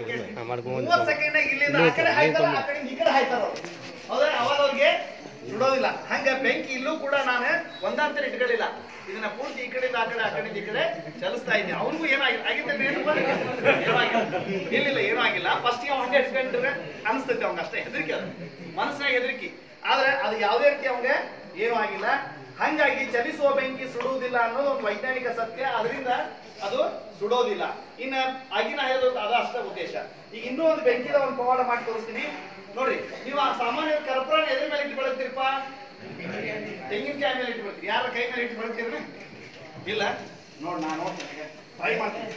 ಮೂವತ್ತು ಸೆಕೆಂಡ್ ಇಲ್ಲಿಂದ ಆ ಕಡೆ ಹಾಯ್ತಾರ ಆ ಕಡೆ ಈ ಕಡೆ ಹಾಯ್ತಾರ ಅವ್ರು. ಹೌದಾ ಅವಾಗ ಅವ್ರಿಗೆ ಸುಡೋದಿಲ್ಲ ಹಂಗ ಬೆಂಕಿ ಇಲ್ಲೂ ಕೂಡ ನಾನು ಒಂದಂತರ ಇಟ್ಕೊಳ್ಳಿಲ್ಲ ಇದನ್ನ ಪೂರ್ತಿ ಈ ಕಡೆಯಿಂದ ಆ ಕಡೆ ಆ ಕಡೆಯಿಂದ ಈ ಕಡೆ ಚಲಿಸ್ತಾ ಇದ್ದೀನಿ ಅವ್ರಿಗೂ ಏನಾಗಿಲ್ಲ ಆಗಿದ್ದಲ್ಲಿ ಏನಪ್ಪ ಏನೂ ಆಗಿಲ್ಲ ಇಲ್ಲಿಲ್ಲ ಏನೂ ಆಗಿಲ್ಲ ಫಸ್ಟ್ ಅವ್ ಹಂಗೆ ಇಟ್ಕೊಂಡ್ರೆ ಅನಿಸ್ತೈತೆ ಅವಂಗ ಅಷ್ಟೇ ಹೆದರಿಕೆ ಅದು ಮನಸ್ಸಿನಾಗ ಹೆದರಿಕೆ ಆದ್ರೆ ಅದು ಯಾವುದೇ ರೀತಿ ಅವಂಗೆ ಏನೂ ಆಗಿಲ್ಲ ಹಂಗಾಗಿ ಚಲಿಸುವ ಬೆಂಕಿ ಸುಡುವುದಿಲ್ಲ ಅನ್ನೋದು ಒಂದು ವೈಜ್ಞಾನಿಕ ಸತ್ಯ ಅದರಿಂದ ಅದು ಸುಡೋದಿಲ್ಲ ಇನ್ನ ಆಗಿನ ಹೇಳೋದು ಅದು ಅಷ್ಟೇ ಉದ್ದೇಶ ಈಗ ಇನ್ನೂ ಒಂದು ಬೆಂಕಿದ ಒಂದು ಪವಾಡ ಮಾಡಿ ತೋರಿಸ್ತೀನಿ ನೋಡ್ರಿ ನೀವು ಆ ಸಾಮಾನ್ಯ ಕರ್ಪೂರ ಎದ್ರ ಮೇಲೆ ಇಟ್ಟು ಬೆಳಗ್ತೀರಪ್ಪ ತೆಂಗಿನಕಾಯಿ ಮೇಲೆ ಇಟ್ಟು ಬೆಳಗ್ತೀರಿ ಯಾರ ಕೈ ಮೇಲೆ ಇಟ್ಟು ಬೆಳಗ್ತೀರ ಇಲ್ಲ ನೋಡ್ ನಾನು ಟ್ರೈ ಮಾಡ್ತೀನಿ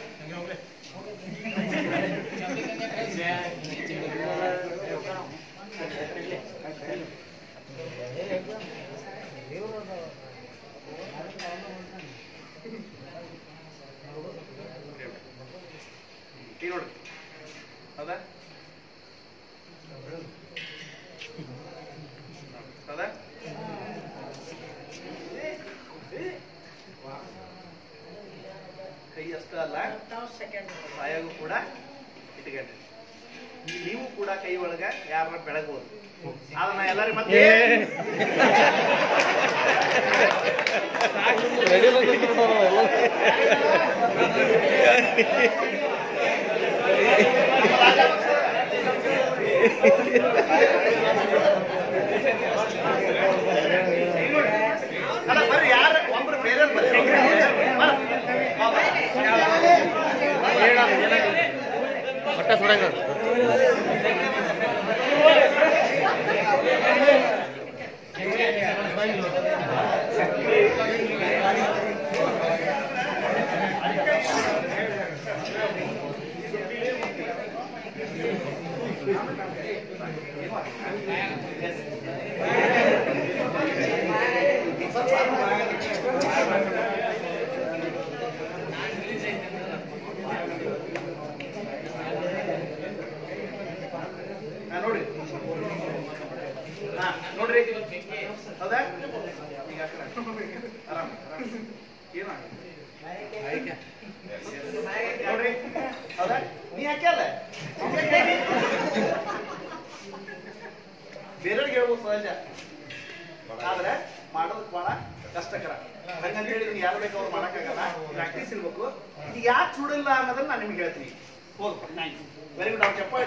ಈಗ ನೋಡ್ರಿ ಹೌದಾ ಹೌದಾ ಕೈ ಅಷ್ಟೇ ಅಲ್ಲ ಬಾಯಾಗೂ ಕೂಡ ಇಟ್ಕೊಂಡ್ರಿ ನೀವು ಕೂಡ ಕೈ ಒಳಗ ಯಾರ ಬೆಳಗ್ಬೋದು ಆದ್ರೆ ನಾ ಎಲ್ಲರಿಗೂ ಮತ್ತೆ ಅಲ್ಲ ಬರ್ರಿ ಯಾರ ಒಬ್ರು ಬೇರೆ ಬರ್ರಿ ಒಟ್ಟ ಸುಡಂಗ ಹಾ, ನೋಡ್ರಿ ಹಾ ನೋಡ್ರಿ ಹೌದಾ ಈಗ ಆ ಕಡೆ. ಆರಾಮ್ ಆರಾಮ್. ಏನು ಆಗಿಲ್ಲ. ನೋಡ್ರಿ ಹೌದಾ ನೀ ಹಾಕ್ಯಲ್ಲ ಬೇರೆಯವ್ರಿಗೆ ಹೇಳ್ಬೋದು ಸಹಜ ಆದ್ರೆ ಮಾಡೋದಕ್ಕೆ ಬಹಳ ಕಷ್ಟಕರ ಹಂಗಂತ ಹೇಳಿ ಇದನ್ನ ಯಾರು ಬೇಕು ಅವ್ರು ಮಾಡಕ್ಕಾಗಲ್ಲ ಪ್ರಾಕ್ಟೀಸ್ ಇರ್ಬೇಕು ಈಗ ಯಾಕೆ ಸುಡಿಲ್ಲ ಅನ್ನೋದನ್ನ ನಾನು ನಿಮ್ಗೆ ಹೇಳ್ತೀನಿ ಹೋಗಪ್ಪ ನೈಸ್ ವೆರಿ ಗುಡ್ ಅವ್ರು ಚಪ್ಪಾಳೆ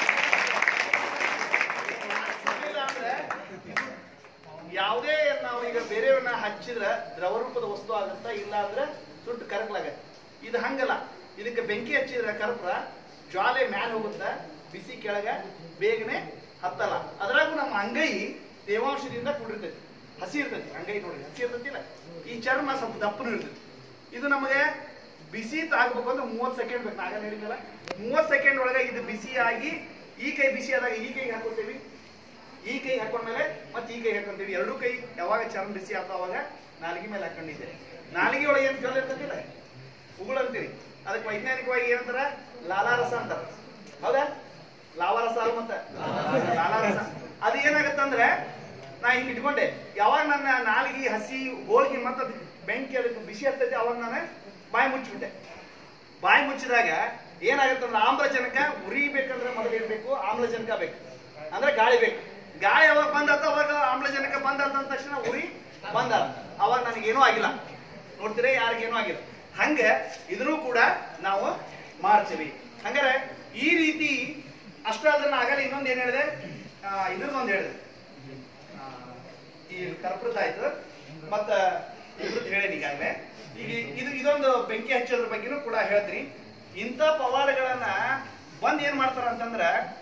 ಸುಡ್ಲಿಲ್ಲ ಅಂದ್ರೆ ಇದು ಯಾವುದೇ ನಾವು ಈಗ ಬೇರೆಯವ್ರನ್ನ ಹಚ್ಚಿದ್ರೆ ದ್ರವ ರೂಪದ ವಸ್ತು ಆಗತ್ತಾ ಇಲ್ಲ ಅಂದ್ರೆ ಸುಟ್ಟು ಕರಗ್ಲಾಗತ್ತೆ ಇದು ಹಂಗಲ್ಲ ಇದಕ್ಕೆ ಬೆಂಕಿ ಹಚ್ಚಿದ್ರೆ ಕರ್ಪೂರ ಜ್ವಾಲೆ ಮ್ಯಾಲ ಹೋಗುತ್ತ ಬಿಸಿ ಕೆಳಗ ಬೇಗನೆ ಹತ್ತಲ್ಲ ಅದ್ರಾಗೂ ನಮ್ಮ ಅಂಗೈ ತೇವಾಂಶದಿಂದ ಕೂಡಿರ್ತೈತಿ ಹಸಿ ಇರ್ತೈತಿ ಅಂಗೈ ನೋಡ್ರಿ ಹಸಿ ಇರ್ತೈತಿಲ್ಲ ಈ ಚರ್ಮ ಸ್ವಲ್ಪ ದಪ್ಪನು ಇರ್ತೈತಿ ಇದು ನಮಗೆ ಬಿಸಿ ಆಗ್ಬೇಕು ಅಂದ್ರೆ ಮೂವತ್ತು ಸೆಕೆಂಡ್ ಬೇಕು ನಾಗ ಹೇಳಿದ್ನಲ್ಲ ಮೂವತ್ತು ಸೆಕೆಂಡ್ ಒಳಗೆ ಇದು ಬಿಸಿ ಆಗಿ ಈ ಕೈ ಬಿಸಿ ಆದಾಗ ಈ ಕೈ ಹಾಕೋತೀವಿ ಈ ಕೈ ಹಾಕೊಂಡ್ಮೇಲೆ ಮತ್ತೆ ಈ ಕೈ ಹಾಕೊಂತೀವಿ ಎರಡೂ ಕೈ ಯಾವಾಗ ಚರ್ಮ ಬಿಸಿ ಆತ ಅವಾಗ ನಾಲಿಗೆ ಮೇಲೆ ಹಾಕೊಂಡಿದ್ದೆ ನಾಲಿಗೆ ಒಳಗೆ ಏನು ಜೊಲ್ ಇರ್ತೈತಿಲ್ಲ ಉಗುಳು ಅಂತೀರಿ ಅದಕ್ಕೆ ವೈಜ್ಞಾನಿಕವಾಗಿ ಏನಂತಾರ ಲಾಲಾರಸ ಅಂತಾರ ಹೌದಾ ಲಾವಾರಸ ಅಲ್ಲ ಮತ್ತೆ ಲಾಲಾರಸ ಅದು ಏನಾಗತ್ತಂದ್ರೆ ನಾ ಹಿಂಗ್ ಇಟ್ಕೊಂಡೆ ಯಾವಾಗ ನನ್ನ ನಾಲಿಗೆ ಹಸಿ ಹೋಳ್ಗಿ ಮತ್ತೆ ಅದ್ ಬೆಂಕಿ ಅದಕ್ಕೆ ಬಿಸಿ ಹತ್ತೈತಿ ಅವಾಗ ನಾನು ಬಾಯಿ ಮುಚ್ಚಿಬಿಟ್ಟೆ ಬಾಯಿ ಮುಚ್ಚಿದಾಗ ಏನಾಗತ್ತಂದ್ರೆ ಆಮ್ಲಜನಕ ಉರಿಬೇಕಂದ್ರೆ ಮೊದಲು ಇರ್ಬೇಕು ಆಮ್ಲಜನಕ ಬೇಕು ಅಂದ್ರೆ ಗಾಳಿ ಬೇಕು ಗಾಳಿ ಯಾವಾಗ ಬಂದಾತ ಅವಾಗ ಆಮ್ಲಜನಕ ಬಂದಾತ ಅಂದ ತಕ್ಷಣ ಉರಿ ಬಂದ ಅವಾಗ ನನಗೇನೂ ಆಗಿಲ್ಲ ನೋಡ್ತೀರಾ ಯಾರಿಗೇನೂ ಆಗಿಲ್ಲ ಹಂಗೆ ಇದನ್ನು ಕೂಡ ನಾವು ಮಾಡ್ತೀವಿ ಹಂಗಾರೆ ಈ ರೀತಿ ಅಷ್ಟೇ ಅಲ್ಲದೆ ನಾ ಆಗಲ್ಲ ಇನ್ನೊಂದು ಏನ್ ಹೇಳಿದೆ ಆ, ಇದ್ರದ್ದೊಂದು ಹೇಳಿದೆ ಆ, ಈ ಕರ್ಪೃತ ಆಯ್ತು ಮತ್ತ ಇದ್ರದ್ದು ಹೇಳೇನಿ ಈಗಾಗಲೇ ಈಗ ಇದು ಇದೊಂದು ಬೆಂಕಿ ಹಚ್ಚೋದ್ರ ಬಗ್ಗೆನೂ ಕೂಡ ಹೇಳ್ತೀನಿ ಇಂಥ ಪವಾಡಗಳನ್ನ ಬಂದ್ ಏನ್ ಮಾಡ್ತಾರ ಅಂತಂದ್ರ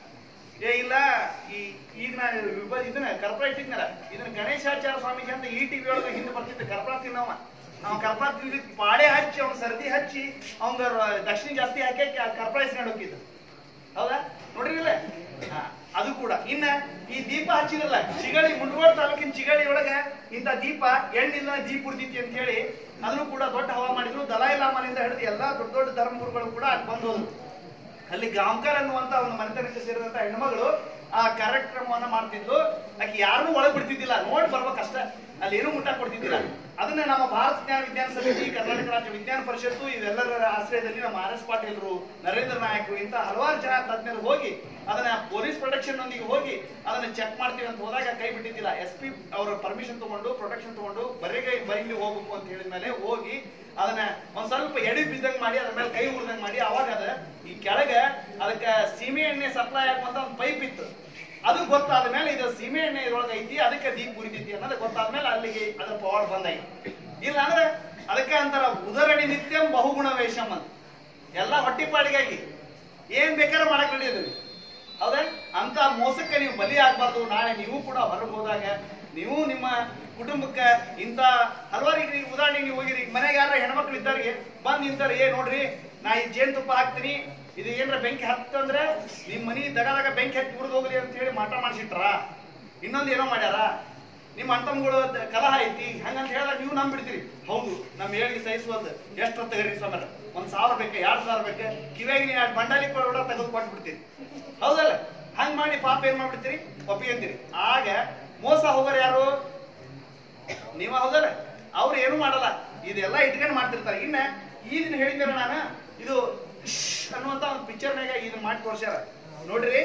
ಏ ಇಲ್ಲ ಈ ಈಗ ನಾ ವಿಭ ಇದನ್ನ ಕರ್ಪೂರ ಇಟ್ಟಿದ್ನಲ್ಲ ಇದನ್ನ ಗಣೇಶಾಚಾರ್ಯ ಸ್ವಾಮೀಜಿ ಅಂತ ಈ ಟಿವಿ ಒಳಗೆ ಹಿಂದೆ ಬರ್ತಿದ್ದ ಕರ್ಪೂರ ತಿನ್ನವ ನಾವು ಕರ್ಪೂರ ತಿನ್ಲಿಕ್ಕೆ ಪಾಡೆ ಹಚ್ಚಿ ಅವ್ನ ಸರ್ದಿ ಹಚ್ಚಿ ಅವಂಗ ದಕ್ಷಿಣ ಜಾಸ್ತಿ ಹಾಕಿ ಆ ಕರ್ಪೂರ ಇಸ್ಕೊಂಡು ಹೋಗಿದ್ದು ಹೌದಾ ನೋಡ್ರಿಲ್ಲ ಹಾ, ಅದು ಕೂಡ ಇನ್ನ ಈ ದೀಪ ಹಚ್ಚಿರಲ್ಲ ಚಿಗಳಿ ಮುಂಡಗೋಡ ತಾಲೂಕಿನ ಚಿಗಳಿ ಒಳಗ ಇಂಥ ದೀಪ ಎಣ್ಣಿಲ್ಲ ದೀಪ ಉರ್ದಿತಿ ಅಂತ ಹೇಳಿ ಅದನ್ನು ಕೂಡ ದೊಡ್ಡ ಹವಾ ಮಾಡಿದ್ರು ದಲಾಯಿ ಲಾಮನಿಂದ ಹಿಡಿದು ಎಲ್ಲಾ ದೊಡ್ಡ ದೊಡ್ಡ ಧರ್ಮಗುರುಗಳು ಕೂಡ ಅಲ್ಲಿ ಬಂದು ಹೋದ್ರು ಅಲ್ಲಿ ಗಾಂವ್ಕರ್ ಅನ್ನುವಂತ ಒಂದು ಮನೆತನಕ್ಕೆ ಸೇರಿದಂತ ಹೆಣ್ಮಗಳು ಆ ಕಾರ್ಯಕ್ರಮವನ್ನ ಮಾಡ್ತಿದ್ಲು ಆಕೆ ಯಾರನ್ನೂ ಒಳಗ್ ಬಿಡ್ತಿದ್ದಿಲ್ಲ ನೋಡ್ ಬರ್ಬೇಕಷ್ಟ ಅಲ್ಲಿ ಏನೂ ಮುಟ್ಟ ಕೊಡ್ತಿದ್ದಿಲ್ಲ ಅದನ್ನ ನಮ್ಮ ಭಾರತ ಜ್ಞಾನ ವಿಜ್ಞಾನ ಸಮಿತಿ ಕರ್ನಾಟಕ ರಾಜ್ಯ ವಿಜ್ಞಾನ ಪರಿಷತ್ತು ಇವೆಲ್ಲರ ಆಶ್ರಯದಲ್ಲಿ ನಮ್ಮ ಆರ್ ಎಸ್ ಪಾಟೀಲ್ರು ನರೇಂದ್ರ ನಾಯಕರು ಇಂತ ಹಲವಾರು ಜನ ತಜ್ಞರು ಹೋಗಿ ಅದನ್ನ ಪೊಲೀಸ್ ಪ್ರೊಟೆಕ್ಷನ್ ನೊಂದಿಗೆ ಹೋಗಿ ಅದನ್ನ ಚೆಕ್ ಮಾಡ್ತೀವಿ ಅಂತ ಹೋದಾಗ ಕೈ ಬಿಟ್ಟಿದ್ದಿಲ್ಲ ಎಸ್ ಪಿ ಅವರ ಪರ್ಮಿಷನ್ ತಗೊಂಡು ಪ್ರೊಟೆಕ್ಷನ್ ತಗೊಂಡು ಬರೆಗೈ ಬರೀಲಿ ಹೋಗ್ಬೇಕು ಅಂತ ಹೇಳಿದ ಮೇಲೆ ಹೋಗಿ ಅದನ್ನ ಒಂದ್ ಸ್ವಲ್ಪ ಎಡಿ ಬಿದ್ದಂಗ್ ಮಾಡಿ ಅದ್ರ ಮೇಲೆ ಕೈ ಉರ್ದಂಗ್ ಮಾಡಿ ಅವಾಗ ಅದ ಈ ಕೆಳಗೆ ಅದಕ್ಕೆ ಸೀಮೆ ಎಣ್ಣೆ ಸಪ್ಲೈ ಆಗುವಂತ ಒಂದು ಪೈಪ್ ಇತ್ತು ಅದು ಗೊತ್ತಾದ ಮೇಲೆ ಇದು ಸೀಮೆ ಎಣ್ಣೆ ಇದ್ರೊಳಗೆ ಐತಿ ಅದಕ್ಕೆ ದೀಪ ಉರಿತೈತಿ ಅನ್ನೋದು ಗೊತ್ತಾದ ಮೇಲೆ ಅಲ್ಲಿಗೆ ಅದ್ರ ಪವಾಡ ಬಂದಾಯ್ತು ಇಲ್ಲ ಅಂದ್ರೆ ಅದಕ್ಕೆ ಅಂತಾರ ಉದರಣಿ ನಿತ್ಯಂ ಬಹುಗುಣ ವೇಷಂ ಅಂತ ಎಲ್ಲ ಹೊಟ್ಟಿಪಾಡಿಗಾಗಿ ಏನ್ ಬೇಕಾದ್ರೆ ಮಾಡಕ್ ನಡೆಯೋದು ಹೌದಾ ಅಂತ ಮೋಸಕ್ಕೆ ನೀವು ಬಲಿ ಆಗ್ಬಾರ್ದು ನಾಳೆ ನೀವು ಕೂಡ ಹೊರಗೆ ಹೋದಾಗ ನೀವು ನಿಮ್ಮ ಕುಟುಂಬಕ್ಕೆ ಇಂತ ಹಲವಾರು ಈಗ ಈಗ ಉದಾಹರಣೆ ನೀವು ಹೋಗಿರಿ ಈಗ ಮನೆಗೆ ಯಾರ ಹೆಣ್ಮಕ್ಳು ಇದ್ದಾರಿಗೆ ಬಂದ್ ನಿಂತಾರೆ ಏ ನೋಡ್ರಿ ನಾ ಈ ಜೇನುತುಪ್ಪ ಹಾಕ್ತೀನಿ ಇದು ಏನ್ರ ಬೆಂಕಿ ಹತ್ತಂದ್ರೆ ನಿಮ್ ಮನಿ ದಗದಾಗ ಬೆಂಕಿ ಹತ್ತಿ ಉರಿದು ಹೋಗ್ಲಿ ಅಂತ ಹೇಳಿ ಮಾಟ ಮಾಡಿಸಿಟ್ರ ಇನ್ನೊಂದು ಏನೋ ಮಾಡ್ಯಾರ ನಿಮ್ಮ ಅಣ್ಣತಮ್ಮಗಳು ಕಲಹ ಐತಿ ಹಂಗಂತ ಹೇಳಿದಾಗ ನೀವು ನಂಬಿಡ್ತೀರಿ ಹೌದು ನಮ್ಮ ಹೇಳಿಗೆ ಸಹಿಸುವಂತ ಎಷ್ಟು ಹೊತ್ತು ತೆಗರಿ ಸಮರ ಒಂದ್ ಸಾವಿರ ಬೇಕಾ ಎರಡ್ ಸಾವಿರ ಬೇಕಾ ಕಿವಿಯಾಗಿ ನೀವು ಎರಡು ಬಂಡಾಲಿ ಕೂಡ ತೆಗೆದು ಕೊಟ್ಬಿಡ್ತೀರಿ ಹೌದಲ್ಲ ಹಂಗ್ ಮಾಡಿ ಪಾಪ ಏನ್ ಮಾಡ್ಬಿಡ್ತೀರಿ ಒಪ್ಪಿಗೆ ಅಂತೀರಿ ಆಗ ಮೋಸ ಹೋಗೋರು ಯಾರು ನೀವ ಹೌದಲ್ಲ ಅವ್ರು ಏನು ಮಾಡಲ್ಲ ಇದೆಲ್ಲ ಇಟ್ಕೊಂಡು ಮಾಡ್ತಿರ್ತಾರೆ ಇನ್ನ ಈ ದಿನ ಹೇಳಿದ್ದೆ ನಾನು ಇದು ಶ್ಶ್ ಅನ್ನುವಂತ ಒಂದು ಪಿಕ್ಚರ್ನಾಗ ಇದನ್ನ ಮಾಡಿ ತೋರ್ಸ್ಯಾರ ನೋಡ್ರಿ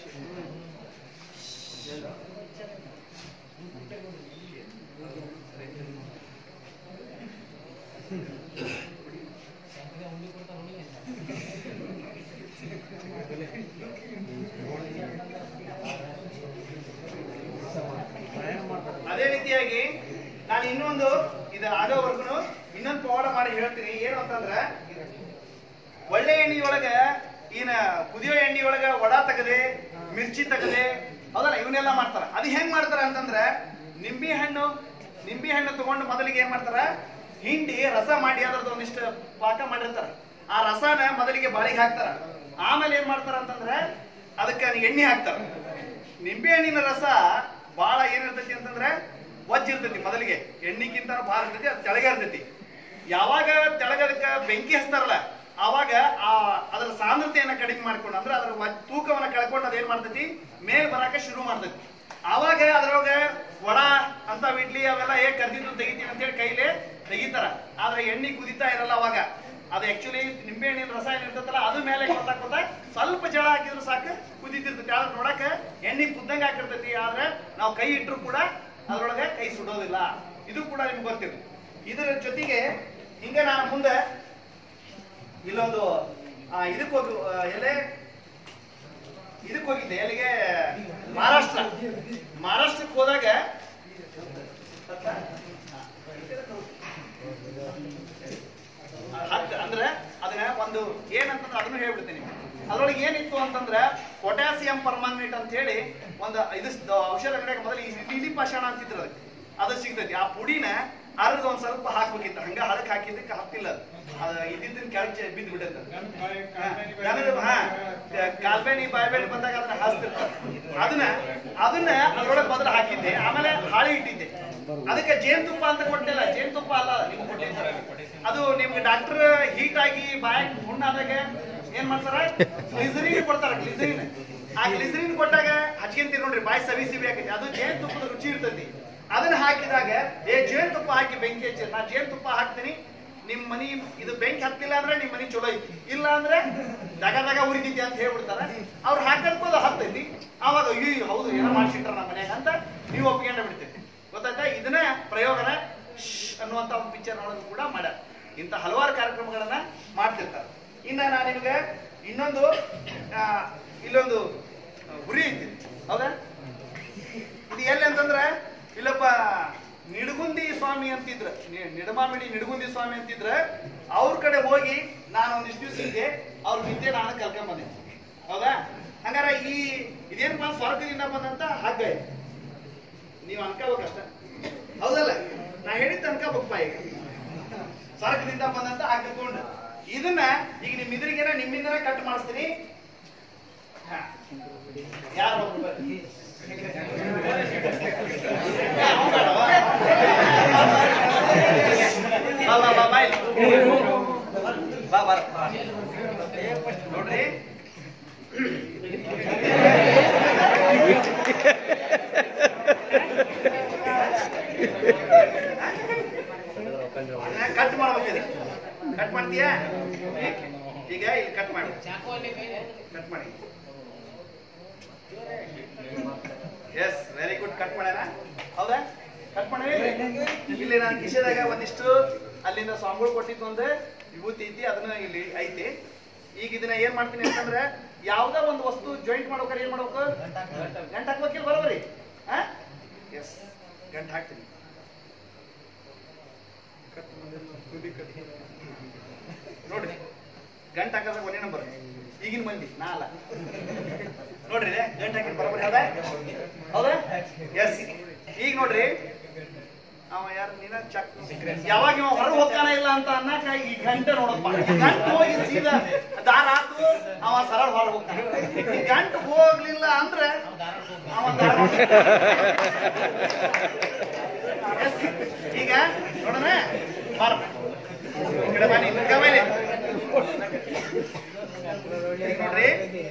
ಅದೇ ರೀತಿಯಾಗಿ ನಾನು ಇನ್ನೊಂದು ಇದು ಆಗೋವರೆಗೂ ಇನ್ನೊಂದು ಪವಾಡ ಮಾಡಿ ಹೇಳ್ತೀನಿ ಏನು ಅಂತಂದ್ರ ಒಳ್ಳೆ ಎಣ್ಣೆಯೊಳಗ ಈನ ಕುದಿಯೋ ಎಣ್ಣೆಯೊಳಗ ವಡ ತೆಗದೆ ಮಿರ್ಚಿ ತೆಗದೆ ಹೌದಲ್ಲ ಇವನ್ನೆಲ್ಲ ಮಾಡ್ತಾರ ಅದು ಹೆಂಗ್ ಮಾಡ್ತಾರ ಅಂತಂದ್ರ ನಿಂಬೆ ಹಣ್ಣು ನಿಂಬೆ ಹಣ್ಣು ತಗೊಂಡು ಮೊದಲಿಗೆ ಏನ್ ಮಾಡ್ತಾರ ಹಿಂಡಿ ರಸ ಮಾಡಿ ಅದ್ರದ್ದು ಒಂದಿಷ್ಟು ಪಾಕ ಮಾಡಿರ್ತಾರ ಆ ರಸನ ಮೊದಲಿಗೆ ಬಾಳಿಗೆ ಹಾಕ್ತಾರ ಆಮೇಲೆ ಏನ್ ಮಾಡ್ತಾರ ಅಂತಂದ್ರೆ ಅದಕ್ಕೆ ಎಣ್ಣೆ ಹಾಕ್ತಾರ ನಿಂಬೆ ಹಣ್ಣಿನ ರಸ ಬಾಳ ಏನಿರ್ತೈತಿ ಅಂತಂದ್ರೆ ವಜ್ಜ ಇರ್ತೈತಿ ಮೊದಲಿಗೆ ಎಣ್ಣಿಗಿಂತ ಭಾಳ ಇರ್ತೈತಿ ಅದು ತೆಳಗ ಇರ್ತೈತಿ ಯಾವಾಗ ತೆಳಗದಕ್ಕ ಬೆಂಕಿ ಹಚ್ತಾರಲ್ಲ ಆವಾಗ ಆ ಅದರ ಸಾಂದ್ರತೆಯನ್ನ ಕಡಿಮೆ ಮಾಡ್ಕೊಂಡು ಅಂದ್ರೆ ಅದರ ವ- ತೂಕವನ್ನ ಕಳ್ಕೊಂಡು ಅದೇನ್ ಮಾಡ್ತೈತಿ ಮೇಲ್ ಬರಾಕ ಶುರು ಮಾಡ್ತೈತಿ ಆವಾಗ ಅದ್ರೊಳಗ ವಡ ಅಂತ ಇಡ್ಲಿ ಅವೆಲ್ಲ ಹೇಗ್ ಕರ್ದಿದ್ದು ತೆಗಿತೀನಿ ಅಂತ ಹೇಳಿ ಕೈಲೇ ತೆಗಿತಾರ ಆದ್ರೆ ಎಣ್ಣೆ ಕುದಿತಾ ಇರಲ್ಲ ಅವಾಗ ಅದು ಆಕ್ಚುಲಿ ನಿಂಬೆ ಹಣ್ಣಿನ ರಸ ಏನ್ ಇರ್ತೈತಲ್ಲ ಅದು ಮೇಲೆ ಗೊತ್ತಾಗ್ತದ ಸ್ವಲ್ಪ ಜಳ ಹಾಕಿದ್ರು ಸಾಕು ಕುದಿತಿರ್ತೈತಿ ಆದ್ರೆ ನೋಡಕ ಎಣ್ಣೆ ಕುದ್ದಂಗ ಹಾಕಿರ್ತೈತಿ ಆದ್ರೆ ನಾವು ಕೈ ಇಟ್ಟರು ಕೂಡ ಅದ್ರೊಳಗೆ ಕೈ ಸುಡೋದಿಲ್ಲ ಇದು ಕೂಡ ನಿಮ್ಗೆ ಗೊತ್ತಿಲ್ಲ ಇದರ ಜೊತೆಗೆ ಹಿಂಗ ನಾನು ಮುಂದೆ ಇಲ್ಲೊಂದು ಆ, ಇದಕ್ಕೆ ಹೋಗಿ ಆ, ಎಲೆ ಇದಕ್ಕೆ ಹೋಗಿದ್ದೆ ಎಲ್ಲಿಗೆ ಮಹಾರಾಷ್ಟ್ರ ಮಹಾರಾಷ್ಟ್ರಕ್ಕೆ ಹೋದಾಗ ಹತ್ತು ಅಂದ್ರೆ ಅದನ್ನ ಒಂದು ಏನಂತಂದ್ರೆ ಅದನ್ನು ಹೇಳ್ಬಿಡ್ತೀನಿ ಅದ್ರೊಳಗೆ ಏನಿತ್ತು ಅಂತಂದ್ರೆ ಪೊಟ್ಯಾಸಿಯಂ ಪರ್ಮಾಂಗನೇಟ್ ಅಂತ ಹೇಳಿ ಒಂದು ಇದು ಔಷಧ ಅಂಗಡಿಯಾಗ ಮೊದಲು ಇಲಿ ಪಾಷಾಣ ಅಂತಿದ್ರು ಅದಕ್ಕೆ ಅದು ಸಿಗ್ತೈತಿ ಆ ಪುಡಿನ ಅರ್ಧ ಒಂದ್ ಸ್ವಲ್ಪ ಹಾಕ್ಬೇಕಿತ್ತು ಹಂಗ ಹಳಕ್ ಹಾಕಿದ್ದಕ್ಕೆ ಹತ್ತಿಲ್ಲ ಅದು. ಅದು ಇದ್ದಿದ್ದನ್ನ ಕೆಳಗೆ ಬಿದ್ದು ಬಿಡುತ್ತೆ ಹಾ ಕಾಲ್ಬೇನಿ ಬಾಯ್ಬೇನಿ ಬಂದಾಗ ಅದನ್ನ ಹಾಸ್ತಿರ್ತಾರೆ ಅದನ್ನ ಅದನ್ನ ಅದ್ರೊಳಗೆ ಬದಲು ಹಾಕಿದ್ದೆ ಆಮೇಲೆ ಹಾಳಿ ಇಟ್ಟಿದ್ದೆ ಅದಕ್ಕೆ ಜೇನುತುಪ್ಪ ಅಂತ ಕೊಟ್ಟಿಲ್ಲ ಜೇನುತುಪ್ಪ ಅಲ್ಲ ನಿಮ್ಗೆ ಕೊಟ್ಟಿದ್ದಾರೆ ಅದು ನಿಮ್ಗೆ ಡಾಕ್ಟರ್ ಹೀಟ್ ಆಗಿ ಬಾಯಾಗ ಹುಣ್ಣಾದಾಗ ಏನ್ ಮಾಡ್ತಾರ ಗ್ಲಿಸರಿನ್ ಕೊಡ್ತಾರ ಗ್ಲಿಸರಿನ್ ಆ ಗ್ಲಿಸರಿನ್ ಕೊಟ್ಟಾಗ ಹಚ್ಕೊಂತೀರಿ ನೋಡ್ರಿ ಬಾಯಿ ಸವಿ ಸಿವಿ ಆಕೈತಿ ಅದು ಜೇನುತುಪ್ಪದ ರುಚಿ ಇರ್ತೈತಿ ಅದನ್ನ ಹಾಕಿದಾಗ ಏ ಜೇನುತುಪ್ಪ ಹಾಕಿ ಬೆಂಕಿ ಹಚ್ಚಿ ನಾ ಜೇನುತುಪ್ಪ ಹಾಕ್ತೀನಿ ನಿಮ್ ಮನಿ ಇದು ಬೆಂಕಿ ಹತ್ತಿಲ್ಲ ಅಂದ್ರೆ ನಿಮ್ ಮನಿ ಚಲೋ ಐತಿ ಇಲ್ಲ ಅಂದ್ರೆ ದಗ ದಗ ಉರಿತೈತಿ ಅಂತ ಹೇಳ್ಬಿಡ್ತಾರ ಅವ್ರು ಹಾಕದ್ಕೂ ಅದು ಹತ್ತೈತಿ ಅವಾಗ ಅಯ್ಯೋ ಹೌದು ಏನೋ ಮಾಡ್ಸಿಟ್ರ ನಮ್ಮ ಮನ್ಯಾಗ ಅಂತ ನೀವು ಒಪ್ಕೊಂಡ ಬಿಡ್ತೈತಿ ಗೊತ್ತಾಯ್ತಾ ಇದನ್ನ ಪ್ರಯೋಗನ ಶ್ಶ್ ಅನ್ನುವಂತ ಒಂದು ಪಿಕ್ಚರ್ ನೋಡೋದು ಕೂಡ ಮಾಡ್ಯಾರ ಇಂಥ ಹಲವಾರು ಕಾರ್ಯಕ್ರಮಗಳನ್ನ ಮಾಡ್ತಿರ್ತಾರೆ ಇನ್ನ ನಾನು ನಿಮಗೆ ಇನ್ನೊಂದು ಆ, ಇಲ್ಲೊಂದು ಆ, ಹುರಿ ಐತಿ ಹೌದಾ ಇದು ಎಲ್ಲಿ ಅಂತಂದ್ರೆ ಇಲ್ಲೊಬ್ಬ ನಿಡಗುಂದಿ ಸ್ವಾಮಿ ಅಂತಿದ್ರ ನಿ- ನಿಡಮಾಮಿಡಿ ನಿಡಗುಂದಿ ಸ್ವಾಮಿ ಅಂತಿದ್ರ ಅವ್ರ ಕಡೆ ಹೋಗಿ ನಾನು ಒಂದಿಷ್ಟು ದಿವಸ ಇದ್ದೆ ಅವ್ರ ವಿದ್ಯೆ ನಾನು ಕಲ್ಕೊಂಡ್ ಬಂದೆ ಹೌದಾ ಹಂಗಾರ ಈ ಇದೇನಪ್ಪ ಸ್ವರ್ಗದಿಂದ ಬಂದಂತ ಹಗ್ಗ ಇದು. ನೀವು ಅನ್ಕೋಬೇಕಷ್ಟ ಹೌದಲ್ಲ ನಾ ಹೇಳಿದ್ದು ಅನ್ಕೋಬೇಕಪ್ಪ ಈಗ ಸ್ವರ್ಗದಿಂದ ಬಂದಂತ ಹಾಕಿಕೊಂಡು ಇದನ್ನ ಈಗ ನಿಮ್ ಇದ್ರಿಗೆನ ನಿಮ್ಮಿಂದನೇ ಕಟ್ ಮಾಡಿಸ್ತೀನಿ ಹಾ. ಯಾರು ಒಬ್ರು ಬರ್ರಿ. ಏ, ಅವ್ನ್ ಬೇಡವಾ? ಬಾ ಬಾ ಬಾ ಬಾ ಇಲ್ಲಿ. ಬಾ ಬಾ ನೋಡ್ರಿ ಕಟ್ ಮಾಡಿ ಎಸ್ ವೆರಿ ಗುಡ್ ಕಟ್ ಮಾಡ್ಯಾರ ಹೌದಾ ಕಟ್ ಮಾಡಿ ಇಲ್ಲಿ ನಾನು ಕಿಶೆದಾಗ ಒಂದಿಷ್ಟು ಅಲ್ಲಿಂದ ಸ್ವಾಮಿಗಳು ಕೊಟ್ಟಿದ್ದು ಒಂದು ವಿಭೂತಿ ಐತಿ ಅದನ್ನ ಇಲ್ಲಿ ಐತಿ ಈಗ ಇದನ್ನ ಏನ್ ಮಾಡ್ತೀನಿ ಅಂತಂದ್ರೆ ಯಾವ್ದೋ ಒಂದು ವಸ್ತು ಜಾಯಿಂಟ್ ಮಾಡ್ಬೇಕಾದ್ರೆ ಏನ್ ಮಾಡ್ಬೇಕು ಗಂಟ್ ಹಾಕ್ಬೇಕಿಲ್ಲ ಬರೋಬರಿ ಹಾ ಎಸ್ ಗಂಟ್ ಹಾಕ್ತೀನಿ ನೋಡ್ರಿ ಗಂಟ್ ಹಾಕೋದಾಗ ಒಂದೇ ನಂಬರ್ ಈಗಿನ ಮಂದಿ ನಾ ಅಲ್ಲ ನೋಡ್ರಿ ಇದೆ, ಗಂಟ್ ಹಾಕಿ ಬರೋಬರಿ ಹೌದಾ ಹೌದಾ ಎಸ್ ಈಗ ನೋಡ್ರಿ ಅವ ಯಾರು ನೀನ ಚಕ್ ಯಾವಾಗ ಇವ ಹೊರಗೆ ಹೋಗ್ತಾನ ಇಲ್ಲ ಅಂತ ಅನ್ನಕ ಈ ಗಂಟೆ ನೋಡಪ್ಪ ಈ ಗಂಟು ಹೋಗಿ ಸೀದಾ ದಾರ ಹಾಕು ಅವ ಸರಳ ಹೊರಗೆ ಹೋಗ್ತಾನ ಈ ಗಂಟು ಹೋಗ್ಲಿಲ್ಲ ಅಂದ್ರೆ ಅವ ದಾರ Yes. ಈಗ ನೋಡೋಣ ಬಾರ ಈ ಕಡೆ ಬನ್ನಿ ಮುಖ ಮೇಲೆ ಈಗ ನೋಡ್ರಿ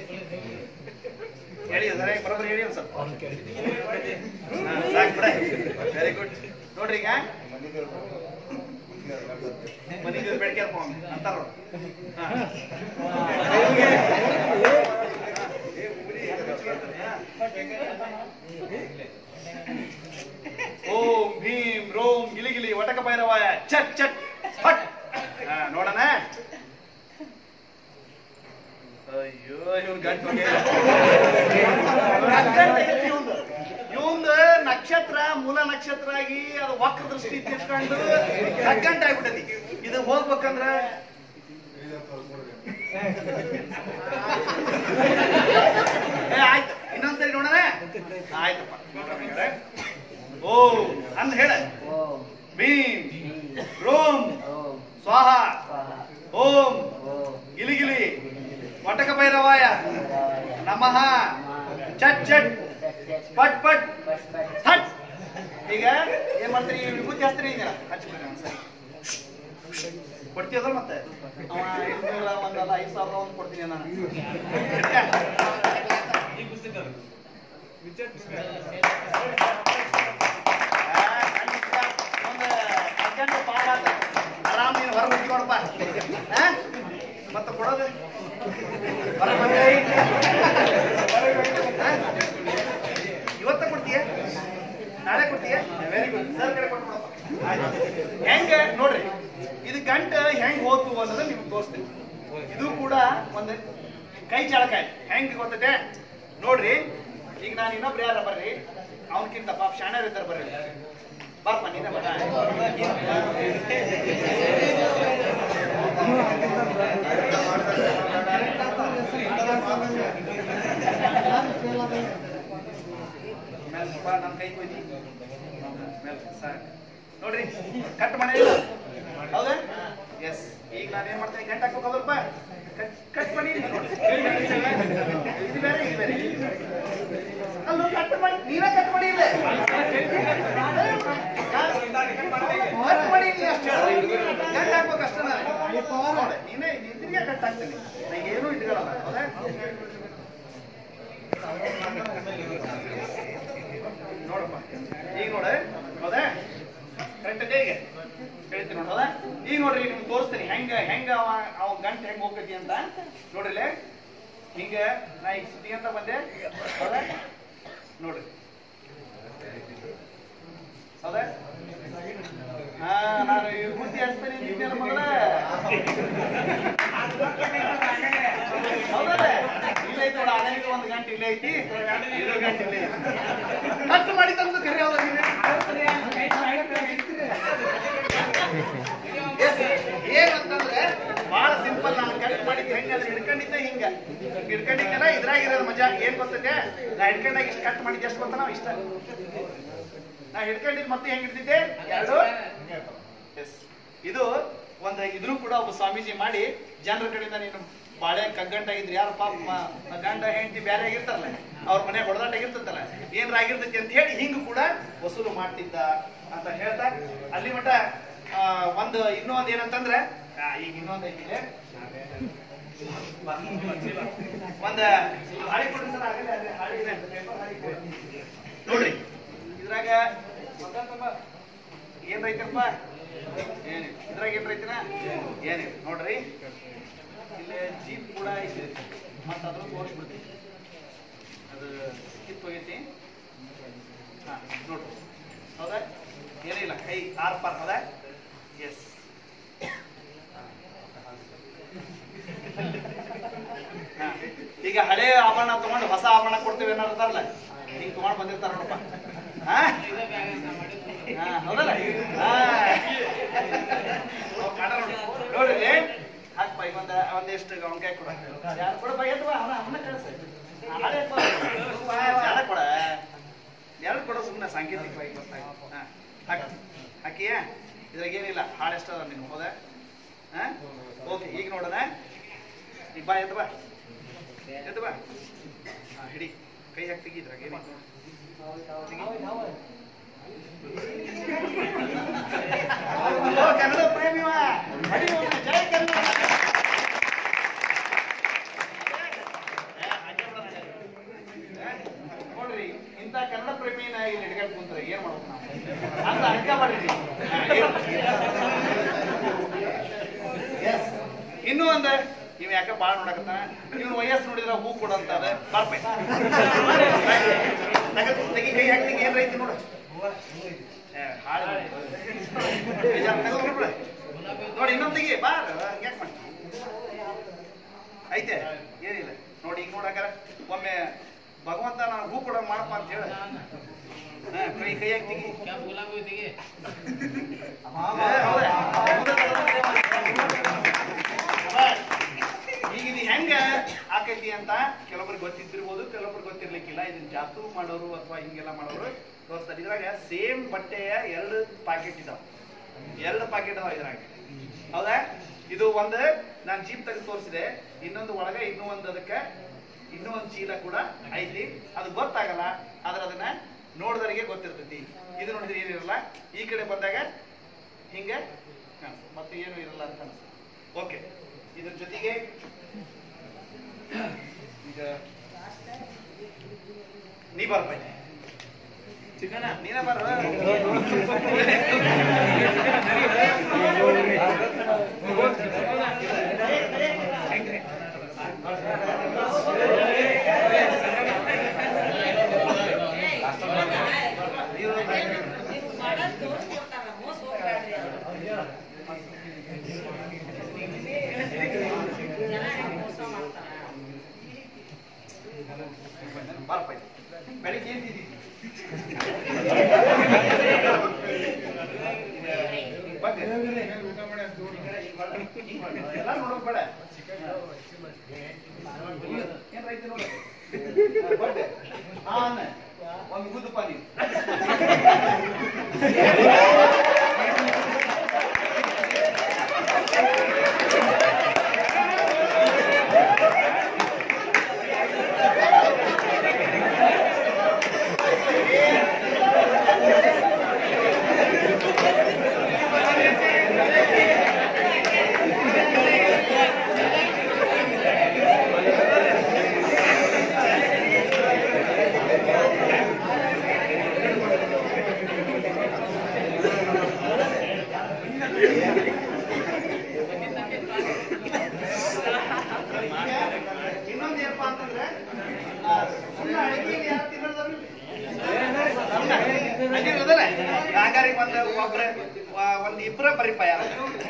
ಹೇಳಿ ಸರಿ ಬರೋಬ್ಬರಿ ಹೇಳಿ ಒಂದ್ ಸ್ವಲ್ಪ ಹಾ, ಸಾಕ್ ಬಿಡ ವೆರಿ ಗುಡ್ ನೋಡ್ರಿ ಈಗ ಮನೆಗೆ ಬೇಡಿಕೆ ಅಂತಾರ ಓಂ ಭೀಮ್ ರೋಮ್ ಗಿಲಿ ಗಿಲಿ ವಟಕ ಭೈರವಾಯ ಚಟ್ ಚಟ್ ಫಟ್ ಹಾ, ನೋಡೋಣ ಅಯ್ಯೋ ಇವನ್ ಗಂಟು ಇವಂದು ನಕ್ಷತ್ರ ಮೂಲ ನಕ್ಷತ್ರ ಆಗಿ ಅದು ವಕ್ರ ದೃಷ್ಟಿ ತಿಳ್ಕೊಂಡು ಕಗ್ಗಂಟ ಆಗ್ಬಿಟ್ಟತಿ ಇದು ಹೋಗ್ಬೇಕಂದ್ರ ಏ, ಆಯ್ತು ಇನ್ನೊಂದ್ಸರಿ ನೋಡೋಣ ಆಯ್ತಪ್ಪ ಓ ಅಂದ್ ಹೇಳ ಭೀಮ್ ರೋಮ್ ಸ್ವಾಹ ಓಂ ಗಿಲಿಗಿಲಿ ವಟಕ ಭೈರವಾಯ ನಮಃ ಚಟ್ ಚಟ್ ಪಟ್ ಪಟ್ ಹಟ್ ಈಗ ಏನ್ ಮಾಡ್ತೀರಿ ಈ ವಿಭೂತಿ ಹಚ್ತೀರಿ ಈಗ ಹಚ್ಬಿಡ್ರಿ ಒಂದ್ಸರಿ ಕೊಡ್ತೀಯದ ಮತ್ತೆ ಅವ ಐದ್ನೂರ ಒಂದಲ್ಲ ಐದ್ ಸಾವಿರ ಒಂದ್ ಕೊಡ್ತೀನಿ ನಾನು ಒಂದು ಅರ್ಜೆಂಟ್ ಪಾಲ್ ಆತ. ಆರಾಮ್ ನೀನು ಹೊರಗೆ ಹೋಗ್ಕೊಡಪ್ಪ ಮತ್ತೆ ಕೊಡೋದು ಹೊರಗೆ ಬಂದೆ. ಹಾ? ಇವತ್ತ ಕೊಡ್ತೀಯ ನಾಳೆ ಕೊಡ್ತೀಯ ವೆರಿ ಗುಡ್ ಸರ್ ಕಡೆ ಕೊಟ್ಬಿಡಪ್ಪ ಹೆಂಗ ನೋಡ್ರಿ ಇದು ಗಂಟ ಹೆಂಗ್ ಹೋತು ಅನ್ನೋದನ್ನ ನಿಮ್ಗೆ ತೋರಿಸ್ತೀನಿ ಇದು ಕೂಡ ಒಂದು ಕೈ ಚಾಳಕಾಯಿ ಹೆಂಗ್ ಗೊತ್ತೈತೆ ನೋಡ್ರಿ ಈಗ ನಾನು ಇನ್ನೊಬ್ರು ಯಾರ ಬರ್ರಿ ಅವನಕ್ಕಿಂತ ಪಾಪ ಶಾಣ್ಯರ್ ಇದ್ದಾರೆ ಬರ್ರಿ ಬಾರಪ್ಪ ನೀನೇ ಬರ ನನ್ನ ಕೈ ಕೊಯ್ದಿ ಮೇಲ್ ಸಾಕು. ನೋಡ್ರಿ ಕಟ್ ಮಾಡಿ ಹೌದಾ ಎಸ್ ಈಗ ನಾನು ಏನ್ ಮಾಡ್ತೀನಿ ಗಂಟೆ ಹಾಕ್ಬೇಕಲ್ರಪ್ಪ ಕಟ್ ಕಟ್ ಮಾಡಿ ಇದು ಬೇರೆ ಇದು ಬೇರೆ ಅಲ್ಲೂ ಕಟ್ ಮಾಡಿ ನೀವೇ ಕಟ್ ಮಾಡಿ ಇಲ್ಲ ಕಟ್ ಮಾಡಿ ನೀ ಅಷ್ಟೇ ಗಂಟೆ ಹಾಕ್ಬೇಕು ಅಷ್ಟೇ ನಾನು ನೋಡು, ನೀನೇ ನಿಂತಿಗೆ ಕಟ್ ಹಾಕ್ತೀನಿ ನಂಗೆ ಏನೂ ಇಟ್ಕೊಳ್ಳಲ್ಲ ಹೌದಾ ನೋಡಪ್ಪ ಈಗ ನೋಡ ಹೌದಾ ಕರೆಕ್ಟ್ ಇದೆ ಈಗ ಹೇಳ್ತೀನಿ ನೋಡ್ ಹೌದಾ ಈಗ ನೋಡ್ರಿ ನಿಮ್ಗೆ ತೋರಿಸ್ತೀನಿ ಹೆಂಗ ಹೆಂಗ ಅವ ಅವ ಗಂಟೆ ಹೆಂಗ್ ಹೋಗ್ತೈತಿ ಅಂತ ನೋಡ್ರಿಲೆ ಹಿಂಗ ನಾ ಈಗ ಸುದ್ದಿ ಅಂತ ಬಂದೆ ಹೌದಾ ನೋಡ್ರಿ ಹೌದಾ ಹಾ ನಾನು ಈ ಬುದ್ಧಿ ಹಚ್ತೀನಿ ನಿನ್ನೆಲ್ಲ ಮೊದಲ ಹೌದಲ್ಲ ಇಲ್ಲೇ ಐತಿ ನೋಡ ಅನೇಕ ಒಂದು ಗಂಟೆ ಇಲ್ಲೇ ಐತಿ ಇದು ಗಂಟೆ ಇಲ್ಲೇ ಐತಿ ಕಟ್ ಮಾಡಿ ತಂದು ಕರೆ ಹೌದಾ ನೀನು? Yes, ಏನಂತಂದ್ರೆ ಬಹಳ ಸಿಂಪಲ್ ನಾನು ಕಟ್ ಮಾಡಿದ್ದು ಹೆಂಗ ಅಂದ್ರೆ ಹಿಡ್ಕೊಂಡಿದ್ದೆ ಹಿಂಗ ಹಿಡ್ಕೊಂಡಿದ್ದೆಲ್ಲ ಇದ್ರಾಗಿರೋದು ಮಜಾ ಏನ್ ಗೊತ್ತೈತೆ ನಾ ಹಿಡ್ಕೊಂಡಾಗ ಇಷ್ಟು ಕಟ್ ಮಾಡಿದ್ದು ಎಷ್ಟು ಗೊತ್ತ ನಾವು ಇಷ್ಟ ನಾ ಹಿಡ್ಕೊಂಡಿದ್ದು ಮತ್ತೆ ಹೆಂಗ್ ಹಿಡ್ದಿದ್ದೆ ಎರಡು ಎಸ್ ಇದು ಒಂದು ಇದ್ರೂ ಕೂಡ ಒಬ್ಬ ಸ್ವಾಮೀಜಿ ಮಾಡಿ ಜನರ ಕಡೆಯಿಂದ ನೀನು ಬಾಳೆ ಕಗ್ಗಂಟಾಗಿದ್ರಿ ಯಾರ ಪಾಪ ಮ- ಗಂಡ ಹೆಂಡತಿ ಬೇರೆ ಆಗಿರ್ತಾರಲ್ಲ ಅವ್ರ ಮನೆ ಹೊಡೆದಾಟ ಆಗಿರ್ತದಲ್ಲ ಏನ್ರ ಆಗಿರ್ತೈತಿ ಅಂತ ಹೇಳಿ ಹಿಂಗ್ ಕೂಡ ವಸೂಲು ಮಾಡ್ತಿದ್ದ ಅಂತ ಹೇಳ್ತಾ ಅಲ್ಲಿ ಮಟ ಆ, ಒಂದು ಇನ್ನೂ ಒಂದ್ ಏನಂತಂದ್ರೆ ಆ, ಈಗ ಇನ್ನೊಂದ್ ಐತಿ ಇಲ್ಲಿ. ಒಂದ ಹಾಳಿ ಕೊಡ್ರಿ ಸರ್ ಆಗಲೇ ಅದೇ ಹಾಳಿ ಇದೆ, paper ಹಾಳಿ ಕೊಡ್ರಿ. ನೋಡ್ರಿ ಇದ್ರಾಗ ಏನ್ ರೈತಪ್ಪ ಏನಿಲ್ಲ ಇದ್ರಾಗ ಏನ್ ರೈತನ ಏನಿಲ್ಲ ನೋಡ್ರಿ ಇಲ್ಲಿ ಜೀಪ್ ಕೂಡ ಐತಿ ಮತ್ತೆ ಅದ್ರ ತೋರಿಸ್ಬಿಡ್ತೀನಿ ಅದು ಕಿತ್ತು ಹೋಗೈತಿ ಹಾ ನೋಡ್ರಿ ಹೌದಾ ಏನಿಲ್ಲ ಕೈ ಆರ್ ಪಾರ್ ಹೌದಾ ಎಸ್ ಈಗ ಹಳೆ ಆಭರಣ ತಗೊಂಡು ಹೊಸ ಆಭರಣ ಕೊಡ್ತೇವೆ ಏನಾರು ಅಂತಾರಲ್ಲ ಹಿಂಗ್ ತಗೊಂಡ್ ಬಂದಿರ್ತಾರ ನೋಡಪ್ಪ ಹಾ? ಹಾ, ಹೌದಲ್ಲ ಹಾ. ಕಾಣ ನೋಡು. ನೋಡ್ರಿ ಇಲ್ಲಿ. ಹಾಕ್ಪ ಈಗ ಒಂದ ಒಂದಿಷ್ಟು ಗಂಗಾಯಿ ಕೊಡ ಯಾರು ಕೊಡ ಬಾ ಎದ್ದು ಬಾ ಅವನ ಅವನ ಕಳ್ಸ ಹಳೆ ಕೊಡ ಯಾರ ಕೊಡ ಎರಡು ಕೊಡ ಸುಮ್ಮನೆ ಸಾಂಕೇತಿಕವಾಗಿ ಗೊತ್ತಾಯ್ತು ಹಾ ಹಾಕ ಹಾಕಿಯಾ ಇದ್ರಾಗ ಏನಿಲ್ಲ ಹಾಳು ಎಷ್ಟದ ನೀನು ಹೋದ ಹಾ ಓಕೆ ಈಗ ನೋಡೋಣ ಈಗ ಬಾ ಎದ್ದು ಬಾ ಎದ್ದು ಬಾ ಹಾ ಹಿಡಿ ಕೈ ಹಾಕಿ ತೆಗಿ ಇದ್ರಾಗ ಏನಿಲ್ಲ ನೋಡು ತೆಗಿ. ಓ, ಕನ್ನಡ ಪ್ರೇಮಿವ ಹೊಡಿಯುವ, ಜೈ ಕನ್ನಡ ಏ, ಹಾಗೆ ಬಿಡೋಣ. ಏ, ನೋಡ್ರಿ ಇಂಥ ಕನ್ನಡ ಪ್ರೇಮಿನ ಇಲ್ಲಿ ಹಿಡ್ಕೊಂಡು ಕುಂತ್ರೆ ಏನ್ ಮಾಡ್ಬೇಕು ನಾವು ಅಂತ ಅರ್ಥ ಮಾಡಿದ್ವಿ ಇನ್ನೂ ಒಂದ ಇವ್ ಯಾಕ ಬಾಳ ನೋಡಕತ್ತಾನ ಇವ್ನ ವಯಸ್ಸು ನೋಡಿದ್ರ ಹೂ ಕೊಡಂತ ಅದ ಬರ್ಪೈ ತೆಗಿ ಕೈ ಹಾಕ್ತಿ ಏನ್ ರೈತಿ ನೋಡು ಏ, ಹಾಳು ಬೇಜಾರ್ ತೆಗ್ದು ಬಿಡು. ನೋಡಿ ಇನ್ನೊಂದ್ ತೆಗಿ ಬಾ ಹಂಗ್ಯಾಕ್ ಮಾಡ್ತಿ ಐತೆ ಏನಿಲ್ಲ ನೋಡಿ ಈಗ ನೋಡಕ್ಕಾರ ಒಮ್ಮೆ ಭಗವಂತ ನಾನು ಹೂ ಕೊಡೋ ಮಾಡಪ್ಪ ಅಂತ ಹೇಳ ಹಾ, ಕೈ ಕೈ ಹಾಕಿ ತೆಗಿ ಏ, ಹೌದಾ? ಈಗ ಇದು ಹೆಂಗ ಆಕೈತಿ ಅಂತ ಕೆಲವೊಬ್ರಿಗೆ ಗೊತ್ತಿದ್ದಿರ್ಬೋದು ಕೆಲವೊಬ್ರಿಗೆ ಗೊತ್ತಿರ್ಲಿಕ್ಕಿಲ್ಲ ಇದನ್ನ ಜಾತು ಮಾಡೋರು ಅಥವಾ ಹಿಂಗೆಲ್ಲ ಮಾಡೋರು ತೋರಿಸ್ತಾರೆ ಇದ್ರಾಗ ಸೇಮ್ ಬಟ್ಟೆಯ ಎರಡು ಪ್ಯಾಕೆಟ್ ಇದಾವ ಎರಡು ಪ್ಯಾಕೆಟ್ ಅದಾವ ಇದ್ರಾಗ ಹೌದಾ ಇದು ಒಂದು ನಾನು ಜೀಪ್ ತೆಗೆದು ತೋರಿಸಿದೆ ಇನ್ನೊಂದು ಒಳಗ ಇನ್ನೂ ಒಂದು ಅದಕ್ಕೆ ಇನ್ನೂ ಒಂದು ಚೀಲ ಕೂಡ ಐತಿ ಅದು ಗೊತ್ತಾಗಲ್ಲ ಆದ್ರೆ ಅದನ್ನ ನೋಡಿದವರಿಗೆ ಗೊತ್ತಿರ್ತೈತಿ ಇದು ನೋಡಿದ್ರೆ ಏನಿರಲ್ಲ ಈ ಕಡೆ ಬಂದಾಗ ಹಿಂಗೆ ಕಾಣಿಸ್ತದೆ. ಮತ್ತೆ ಏನು ಇರಲ್ಲ ಅಂತ ಕಾಣಿಸ್ತದೆ ಓಕೆ ಇದ್ರ ಜೊತೆಗೆ ಈಗ ನೀ ಬರ್ಬೇಕು ಚಿಕ್ಕಣ್ಣ ನೀನೇ ಬರ ಬರ್ಪ ಬೆಳಿಗ್ಗೆ ಏನ್ ತಿಂದಿದ್ದಿ? ಬಗ್ಗೆ. ಎಲ್ಲ ನೋಡೋಕ್ ಬೇಡ ಏನ್ ರೈತ ನೋಡು ಬಡ್ಡೆ ಹಾ ಅನ್ನ ಒಂದು ಗುದ್ದಪ್ಪ ನೀನು ಇನ್ನೊಂದು ಏನಪ್ಪಾ ಅಂತಂದ್ರೆ ಆ, ಸುಮ್ನೆ ಅಡಿಗೆಗೆ ಯಾರು ತಿನ್ನೋದಲ್ಲ? ಅದಿರೋದಲ್ಲ? ಹಂಗಾರೆ ಒಂದ್ ಒಬ್ರ ವ- ಒಂದ್ ಇಬ್ರ ಬರೀಪ್ಪ ಯಾರು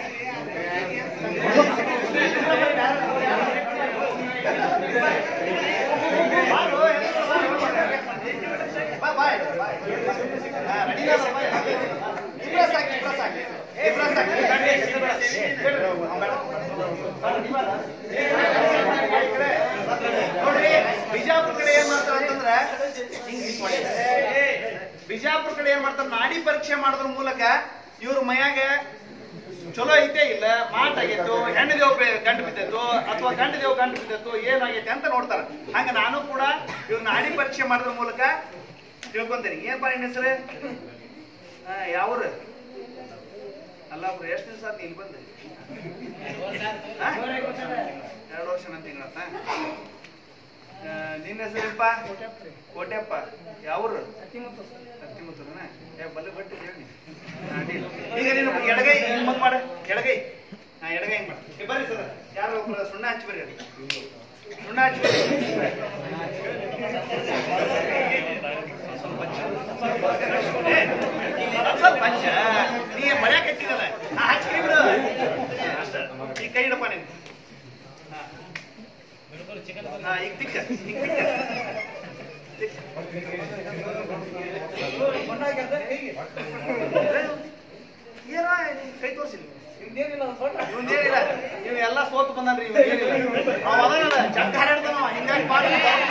ಬಾರೋ, ಎಲ್ರು ಬಾ, ಬಾ, ಬಾ. ಹಾ, ready ಇದಾರ, ಬಾ. ಇಬ್ರ ಸಾಕು, ಇಬ್ರ ಸಾಕು. ಇಬ್ರ ಸಾಕು. ನೋಡ್ರಿ ಬಿಜಾಪುರ ಕಡೆ ಏನ್ ಮಾಡ್ತಾರ ಅಂತಂದ್ರ ಹಿಂಗ್ ಹಿಂಗ್ ಮಾಡಿ. ಬಿಜಾಪುರ ಕಡೆ ಏನ್ ಮಾಡ್ತಾರ ನಾಡಿ ಪರೀಕ್ಷೆ ಮಾಡೋದ್ರ ಮೂಲಕ ಇವ್ರ ಮೈಯಾಗ ಚಲೋ ಐತೆ ಇಲ್ಲ ಮಾಟ ಆಗೈತು ಹೆಣ್ಣು ದೇವ್ ಬೆ- ಗಂಟು ಬಿದ್ದೈತು ಅಥವಾ ಗಂಡು ದೇವ್ ಗಂಟು ಬಿದ್ದೈತು ಏನಾಗೈತೆ ಅಂತ ನೋಡ್ತಾರ ಹಂಗ ನಾನು ಕೂಡ ಇವ್ರ ನಾಡಿ ಪರೀಕ್ಷೆ ಮಾಡೋದ್ರ ಮೂಲಕ ತಿಳ್ಕೊಂತೀನಿ ಏನ್ಪಾ ನಿನ್ನ ಹೆಸರು ಯಾವ್ರು ಅಲ್ಲ ಒಬ್ರು ಎಷ್ಟು ದಿವಸ ಆತ್ ಇಲ್ಲಿ ಬಂದೆ ಹಾ? ಎರಡು ವರ್ಷ ನನ್ನ ತಿಂಗಳತ್ತ ನಿನ್ನ ಹೆಸರಪ್ಪ ಕೋಟೆಪ್ಪ ಯಾವ್ರು ಹತ್ತಿಮುತ್ತೂರನ? ಏ ಬಲ್ಲೆ ಬಟ್ಟಿ ಹೇಳಿ ಈಗ ನೀನು ಎಡಗೈ ಹಿಂಗ್ ಮಾಡ ಎಡಗೈ ಹಾ ಎಡಗೈ ಹಿಂಗ್ ಮಾಡಿ ಏ, ಬರ್ರಿ ಸರ್ ಯಾರು ಒಬ್ರು ಸುಣ್ಣ ಹಚ್ಚಿ ಬರ್ರಿ ಅಲ್ಲಿ. ಸುಣ್ಣ ಹಚ್ಚಿ ಬರ್ರಿ ಸ್ವಲ್ಪ ಹಚ್ಚು. ಏ, ಸ್ವಲ್ಪ ಹಚ್ಚ. ನೀ ಮಳ್ಯಾಕ್ ಹಚ್ಚಿದಲ್ಲ ನಾ ಹಚ್ಚಿ ಕೈ ಬಿಡು ಅಷ್ಟ. ಈ ಕೈ ಇಡಪ್ಪ ನೀನು ಹಾ. ಹಾ ಈಗ ತಿಕ್ಕ ಈಗ ತಿಕ್ಕ ಏನೋ ಕೈ ತೋರಿಸಿಲ್ಲ ಇವಂದೇನಿಲ್ಲ ಇವ್ ಎಲ್ಲ ಸೋತು ಬಂದನ್ರಿ ಇವಂದೇನಿಲ್ಲ ಅವ ಅದನಲ್ಲ ಜಗ್ಗ ಹಾರಾಡ್ತಾನ ಅವ. ಹಿಂಗಾಗಿ ಪಾಠ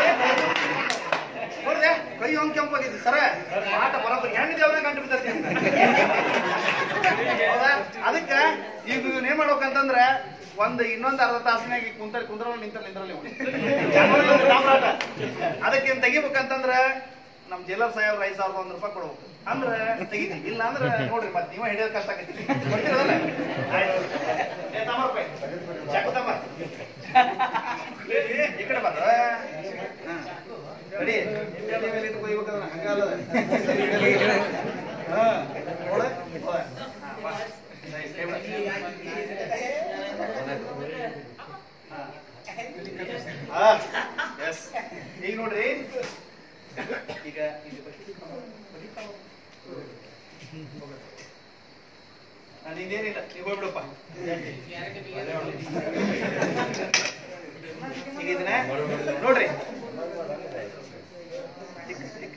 ನೋಡ್ದೆ ಕೈ ಹಂಗ್ ಕೆಂಪಾಗಿದ್ದು ಸರ ಆಟ ಬರೋಬ್ಬರಿ ಹೆಣ್ಣು ದೇವ್ರ ಗಂಟು ಬಿದ್ದೈತಿ ಹೌದಾ ಅದಕ್ಕ ಈಗ ಇವ್ನ ಏನ್ ಮಾಡ್ಬೇಕಂತಂದ್ರ ಒಂದ್ ಇನ್ನೊಂದ್ ಅರ್ಧ ತಾಸಿನಾಗ ಕುಂತಲ್ಲಿ ಕುಂದ್ರ ನಿಂತಲ್ಲಿ ನಿಂದ್ರಲ್ಲಿ ಅದಕ್ಕೆ ತೆಗಿಬೇಕಂತಂದ್ರ ನಮ್ ಜೈಲರ್ ಸಾಹೇಬ್ರ ಐದ್ ಸಾವಿರದ ಒಂದ್ ರೂಪಾಯಿ ಕೊಡ್ಬೇಕು ಅಂದ್ರ ತೆಗಿತಿ ಇಲ್ಲ ಅಂದ್ರ ನೋಡ್ರಿ ಮತ್ ನೀವ ಹಿಡಿಯೋದ್ ಕಷ್ಟ ಆಗೈತಿ ಕೊಡ್ತೀರಲ್ಲ ಆಯ್ತು ಏ ತಮ್ಮ ರೂಪಾಯಿ ಚಾಕು ತಮ್ಮ ಈ ಕಡೆ ಬಂದ್ರ ರೆಡಿ ಮೇಲೆ ಇದು ಕೊಯ್ಬೇಕಂದ್ರ ಹಂಗಲ್ಲ ಹಾ ನೋಡ ಹಾ ಬಾ ಸರಿ, ಕೈ ಬಿಡು. ಹಾ ಎಸ್ ಈಗ ನೋಡ್ರಿ ಈಗ ಇದು ನಾನು ಇದೇನಿಲ್ಲ ನೀವು ಹೋಗ್ಬಿಡಪ್ಪ ಈಗ ಇದನ್ನ ನೋಡ್ರಿ ಟಿಕ್, ಟಿಕ್.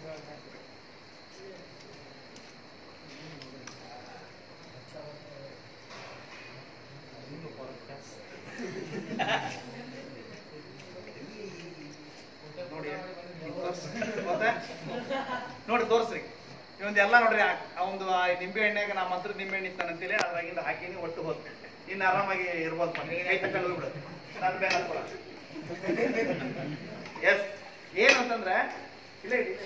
ನೋಡಿ ಗೊತ್ತಾ? ನೋಡಿ ತೋರಿಸ್ರಿ ಇವಂದು ಎಲ್ಲ ನೋಡ್ರಿ ಅವಂದು ಆ ನಿಂಬೆ ಎಣ್ಣೆಗ ನಾ ಮಂತ್ರ ನಿಂಬೆ ಎಣ್ಣೆ ಇತ್ತಾನಂತೇಳಿ ಅದ್ರಾಗಿಂದ ಹಾಕಿನಿ ಒಟ್ಟು ಹೋದ್ ಇನ್ನು ಆರಾಮಾಗಿ ಇರ್ಬೋದು ಕೈ ತಕೊಂಡು ಹೋಗ್ಬಿಡು ನಾನು ಬೇಡ ಅನ್ಕೊಳ ಎಸ್ ಏನು ಅಂತಂದ್ರೆ ಇಲ್ಲೇ ಇಡಿ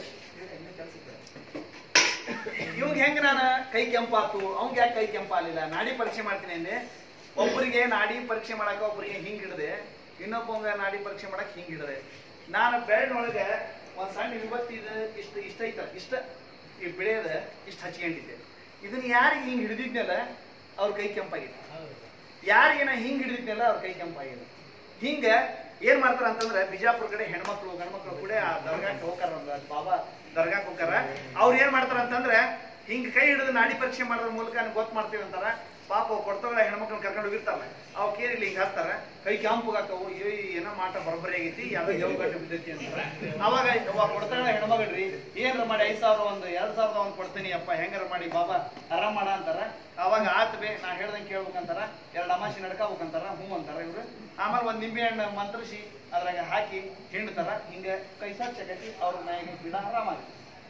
ಇವಂಗ್ ಹೆಂಗ್ ನಾನು ಕೈ ಕೆಂಪಾತು ಅವಂಗ ಯಾಕೆ ಕೈ ಕೆಂಪಾಲಿಲ್ಲ ನಾಡಿ ಪರೀಕ್ಷೆ ಮಾಡ್ತೀನಿ ಅಂದೆ ಒಬ್ಬರಿಗೆ ನಾಡಿ ಪರೀಕ್ಷೆ ಮಾಡಕ ಒಬ್ಬರಿಗೆ ಹಿಂಗ್ ಹಿಡ್ದೆ ಇನ್ನೊಬ್ಬಂಗ ನಾಡಿ ಪರೀಕ್ಷೆ ಮಾಡಕ್ ಹಿಂಗ್ ಹಿಡ್ದೆ ನಾನು ಬೆರಳಿನೊಳಗೆ ಒಂದ್ ಸಣ್ಣ ವಿಭಕ್ತಿ ಇದು ಇಷ್ಟ ಇಷ್ಟ ಐತ ಇಷ್ಟ ಈ ಬಿಳೆಯದ ಇಷ್ಟ ಹಚ್ಕೊಂಡಿದ್ದೆ ಇದನ್ನ ಯಾರಿಗೆ ಹಿಂಗ್ ಹಿಡಿದಿದ್ನಲ್ಲ ಅವ್ರ ಕೈ ಕೆಂಪಾಗಿದೆ ಯಾರಿಗೆ ನಾ ಹಿಂಗ್ ಹಿಡಿದಿದ್ನಲ್ಲ ಅವ್ರ ಕೈ ಕೆಂಪಾಗಿದೆ ಹಿಂಗ ಏನ್ ಮಾಡ್ತಾರ ಅಂತಂದ್ರೆ ಬಿಜಾಪುರ ಕಡೆ ಹೆಣ್ಮಕ್ಳು ಗಂಡ್ಮಕ್ಳು ಕೂಡ ಆ ದರ್ಗಾಕ್ಕೆ ಹೋಗ್ತಾರ ಒಂದು ಬಾಬಾ ದರ್ಗಾಕ್ಕೆ ಹೋಗ್ತಾರ ಅವ್ರು ಏನ್ ಮಾಡ್ತಾರ ಅಂತಂದ್ರೆ ಹಿಂಗ್ ಕೈ ಹಿಡಿದು ನಾಡಿ ಪರೀಕ್ಷೆ ಮಾಡೋದ್ರ ಮೂಲಕ ಗೊತ್ತು ಮಾಡ್ತೀವಿ ಅಂತಾರ ಪಾಪ ಅವ್ ಕೊಡ್ತಗಳ ಹೆಣ್ಮಕ್ಳನ್ನ ಕರ್ಕೊಂಡು ಹೋಗಿರ್ತಾರ ಅವ್ ಕೇರಿಲಿ ಹಿಂಗ್ ಹಾಕ್ತಾರ ಕೈ ಕೆಂಪಗಾಕವು ಏ ಏನೋ ಮಾಟ ಬರೋಬ್ಬರಿ ಆಗೈತಿ ಯಾವ್ದೋ ದೇವ್ ಗಂಟೆ ಬಿದ್ದೈತಿ ಅಂತಾರ ಅವಾಗ ಅವ ಕೊಡ್ತಗಳ ಹೆಣ್ಮಗಳ್ರಿ ಏನ್ರ ಮಾಡಿ ಐದ್ ಸಾವಿರ ಒಂದ್ ಎರಡ್ ಸಾವಿರದ ಒಂದ್ ಕೊಡ್ತೀನಿ ಅಪ್ಪ ಹೆಂಗಾರ ಮಾಡಿ ಬಾಬಾ ಆರಾಮ್ ಮಾಡ ಅಂತಾರ ಅವಾಗ ಆತ್ ಬೇ ನಾ ಹೇಳ್ದಂಗೆ ಕೇಳ್ಬೇಕಂತಾರ ಎರಡ್ ಅಮಾಸಿ ನಡ್ಕೋಬೇಕಂತಾರ ಹ್ಞೂ ಅಂತಾರ ಇವ್ರು ಆಮೇಲೆ ಒಂದ್ ನಿಂಬೆ ಹಣ್ಣು ಮಂತ್ರಿಸಿ ಅದ್ರಾಗ ಹಾಕಿ ಹಿಂಡ್ತಾರ ಹಿಂಗ ಕೈ ಸಾಕ್ಷಿ ಅವ್ರ ಮೈಯಾಗಿನ ಗಿಡ ಆರಾಮಾಗಿ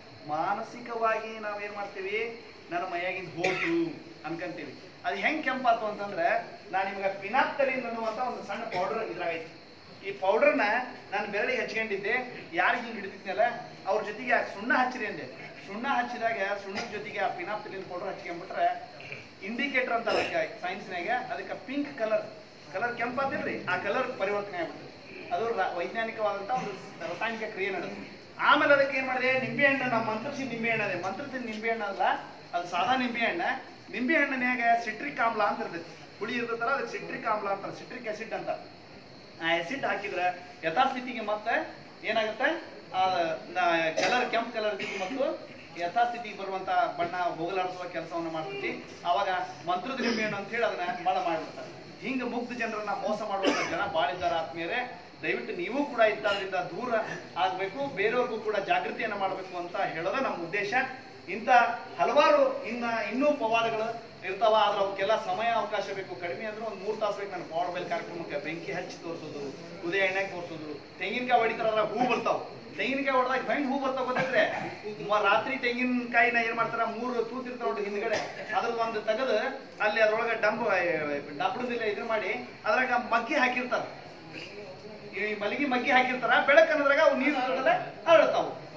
ಮಾನಸಿಕವಾಗಿ ನಾವ್ ಏನ್ ಮಾಡ್ತೀವಿ ನನ್ನ ಮೈಯಾಗಿಂದ ಹೋತು ಅನ್ಕಂತೀವಿ ಅದು ಹೆಂಗ್ ಕೆಂಪಾತು ಅಂತಂದ್ರೆ ನಾನು ನಿಮ್ಗೆ ಪಿನಾಪ್ತಲಿನ್ ಅನ್ನುವಂತ ಒಂದು ಸಣ್ಣ ಪೌಡರ್ ಇದ್ರಾಗೈತಿ ಈ ಪೌಡರ್ನ ನಾನು ಬೆರಳಿಗೆ ಹಚ್ಕೊಂಡಿದ್ದೆ ಯಾರಿಗೆ ಹಿಂಗ್ ಹಿಡಿದಿದ್ನಲ್ಲ ಅವ್ರ ಜೊತೆಗೆ ಆ ಸುಣ್ಣ ಹಚ್ಚಿರಿ ಅಂದೆ ಸುಣ್ಣ ಹಚ್ಚಿದಾಗ ಸುಣ್ಣದ ಜೊತೆಗೆ ಆ ಪಿನಾಪ್ತಲಿನ್ ಪೌಡರ್ ಹಚ್ಕೊಂಡ್ಬಿಟ್ರೆ ಇಂಡಿಕೇಟರ್ ಅಂತ ಸೈನ್ಸ್ನಾಗ ಅದಕ್ಕೆ ಪಿಂಕ್ ಕಲರ್ ಕಲರ್ ಕೆಂಪಾತಿಲ್ರಿ ಆ ಕಲರ್ ಪರಿವರ್ತನೆ ಆಗ್ಬಿಡ್ತದೆ ಅದು ರ- ವೈಜ್ಞಾನಿಕವಾದಂತ ಒಂದು ರಾಸಾಯನಿಕ ಕ್ರಿಯೆ ನಡೆದು ಆಮೇಲೆ ಅದಕ್ಕೆ ಏನ್ ಮಾಡಿದೆ ನಿಂಬೆ ಹಣ್ಣು ನಾವು ಮಂತ್ರಸಿ ನಿಂಬೆ ಹಣ್ಣು ಅದೇ ಮಂತ್ರಸಿದ ನಿಂಬೆ ಹಣ್ಣು ಅಲ್ಲ ಅದು ಸಾದಾ ನಿಂಬೆ ಹಣ್ಣ ನಿಂಬೆ ಹಣ್ಣಿನ್ಯಾಗ ಸಿಟ್ರಿಕ್ ಆಮ್ಲ ಅಂತ ಇರ್ತೈತಿ ಹುಳಿ ಇರ್ತೈತಲ್ಲ ಅದಕ್ಕೆ ಸಿಟ್ರಿಕ್ ಆಮ್ಲ ಅಂತಾರೆ ಸಿಟ್ರಿಕ್ ಆಸಿಡ್ ಅಂತ ಆ ಆಸಿಡ್ ಹಾಕಿದ್ರೆ ಯಥಾಸ್ಥಿತಿಗೆ ಮತ್ತೆ ಏನಾಗುತ್ತೆ ಆ ಕಲರ್ ಕೆಂಪು ಕಲರ್ ಮತ್ತು ಯಥಾಸ್ಥಿತಿಗೆ ಬರುವಂತ ಬಣ್ಣ ಹೋಗಲಾಡಿಸುವ ಕೆಲಸವನ್ನು ಮಾಡ್ತೈತಿ ಅವಾಗ ಮಂತ್ರದ ನಿಂಬೆಹಣ್ಣು ಅಂತ ಹೇಳಿ ಅದನ್ನ ಬಾಳ ಮಾಡ್ಬಿಡ್ತಾರೆ ಹಿಂಗ ಮುಗ್ಧ ಜನರನ್ನ ಮೋಸ ಮಾಡುವಂತ ಜನ ಬಾಳ ಇದ್ದಾರೆ ಆತ್ಮೀಯರೇ ದಯವಿಟ್ಟು ನೀವು ಕೂಡ ಇಂಥದ್ರಿಂದ ದೂರ ಆಗ್ಬೇಕು ಬೇರೆಯವ್ರಿಗೂ ಕೂಡ ಜಾಗೃತಿಯನ್ನ ಮಾಡಬೇಕು ಅಂತ ಹೇಳೋದು ನಮ್ಮ ಉದ್ದೇಶ ಇಂಥ ಹಲವಾರು ಇನ್ನ ಇನ್ನೂ ಪವಾಡಗಳು ಇರ್ತಾವ ಆದ್ರೆ ಅವಕ್ಕೆಲ್ಲ ಸಮಯ ಅವಕಾಶ ಬೇಕು ಕಡಿಮೆ ಅಂದ್ರೆ ಒಂದು ಮೂರ್ ತಾಸು ಬೇಕು ನನ್ನ ಪವರ್ ಬೆಲ್ ಕಾರ್ಯಕ್ರಮಕ್ಕೆ ಬೆಂಕಿ ಹಚ್ಚಿ ತೋರಿಸೋದು ಉದಯ ಎಣ್ಣೆಗೆ ತೋರಿಸೋದು ತೆಂಗಿನಕಾಯಿ ಹೊಡಿತಾರಲ್ಲ ಹೂ ಬರ್ತಾವ ತೆಂಗಿನಕಾಯಿ ಹೊಡೆದಾಗ ಹೆಂಗ್ ಹೂ ಬರ್ತಾವ ಗೊತ್ತಿದ್ರೆ ರಾತ್ರಿ ತೆಂಗಿನಕಾಯಿನ ಏನ್ ಮಾಡ್ತಾರ ಮೂರು ತೂತಿರ್ತಾವ ನೋಡಿ ಹಿಂದ್ಗಡೆ ಅದ್ರ ಒಂದು ತೆಗೆದು ಅಲ್ಲಿ ಅದ್ರೊಳಗೆ ಡಂಬ ಡಬ್ಬಡದಿಲ್ಲ ಇದನ್ನ ಮಾಡಿ ಅದ್ರಾಗ ಮಗ್ಗಿ ಹಾಕಿರ್ತಾರ ಈ ಮಲಗಿ ಮಗ್ಗಿ ಹಾಕಿರ್ತಾರ ಬೆಳಕನ್ನದ್ರಾಗ ಅವು ನೀರು ಹರಡ್ತಾವು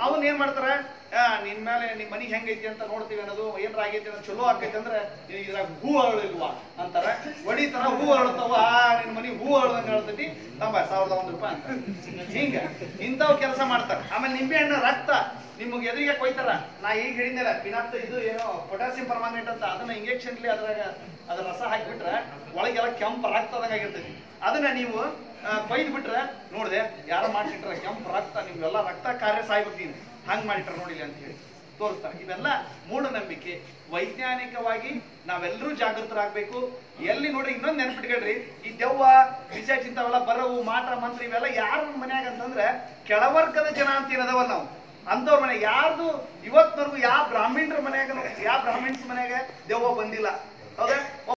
ಅವನ್ ಏನ್ ಮಾಡ್ತಾರ ಆ, ನಿನ್ ಮೇಲೆ ನಿಮ್ ಮನಿ ಹೆಂಗೈತಿ ಅಂತ ನೋಡ್ತೀವಿ ಅನ್ನೋದು ಏನ್ರ ಆಗೈತಿ ಅನ್ನೋದು ಚಲೋ ಆಕೈತಿ ಅಂದ್ರೆ ನಿನಗ್ ಇದ್ರಾಗ ಹೂ ಅರಳಿಲ್ವಾ ಅಂತಾರ ಹೊಡಿತಾರ ಹೂ ಅರಳ್ತಾವ ಆ ನಿನ್ ಮನಿ ಹೂ ಅರಳಂಗ ಅಳ್ತೈತಿ ತಂಬ ಸಾವಿರದ ಒಂದ್ ರೂಪಾಯಿ ಅಂತ ಹಿಂಗ ಇಂಥವ್ ಕೆಲಸ ಮಾಡ್ತಾರ ಆಮೇಲೆ ನಿಂಬೆ ಹಣ್ಣು ರಕ್ತ ನಿಮಗೆ ಎದುರಿಗೆ ಕೊಯ್ತಾರ ನಾ ಈಗ ಹೇಳಿದ್ನಲ್ಲ ಪಿನಾತ್ ಇದು ಏನೋ ಪೊಟ್ಯಾಸಿಯಂ ಪರ್ಮಾಂಗನೇಟ್ ಅಂತ ಅದನ್ನ ಇಂಜೆಕ್ಷನ್ ಅದ್ರಾಗ ಅದ್ರ ರಸ ಹಾಕಿಬಿಟ್ರೆ ಒಳಗೆಲ್ಲ ಕೆಂಪು ರಕ್ತದಂಗ ಆಗಿರ್ತೈತಿ ಅದನ್ನ ನೀವು ಕೊಯ್ದು ಬಿಟ್ರೆ ನೋಡಿದೆ ಯಾರ ಮಾಡಿಟ್ರ ಕೆಂಪು ರಕ್ತ ನಿಮ್ಗೆಲ್ಲ ರಕ್ತ ಕಾರ್ಯ ಸಾಯ್ಬಿಡ್ತೀನಿ ಹಂಗ್ ಮಾಡಿಟ್ರ ನೋಡಿಲ್ಲ ಅಂತ ಹೇಳಿ ತೋರಿಸ್ತಾರೆ ಇವೆಲ್ಲ ಮೂಢನಂಬಿಕೆ ವೈಜ್ಞಾನಿಕವಾಗಿ ನಾವೆಲ್ಲರೂ ಜಾಗೃತರಾಗಬೇಕು ಎಲ್ಲಿ ನೋಡಿ ಇನ್ನೊಂದು ನೆನಪಿಟ್ಕೊಳ್ರಿ ಈ ದೆವ್ವ ಪಿಶಾಚ್ ಇಂಥವೆಲ್ಲ ಬರವು ಮಾಟ ಮಂತ್ರ ಇವೆಲ್ಲ ಯಾರ ಮನ್ಯಾಗ ಅಂತಂದ್ರೆ ಕೆಳವರ್ಗದ ಜನ ಅಂತ ಏನದವಲ್ಲ ನಾವು ಅಂತವ್ರ ಮನೆ ಯಾರ್ದು ಇವತ್ವರೆಗೂ ಯಾವ ಬ್ರಾಹ್ಮಣರ ಮನ್ಯಾಗ ಯಾವ ಬ್ರಾಹ್ಮಣ್ಸ್ ಮನ್ಯಾಗ ದೆವ್ವ ಬಂದಿಲ್ಲ ಹೌದಾ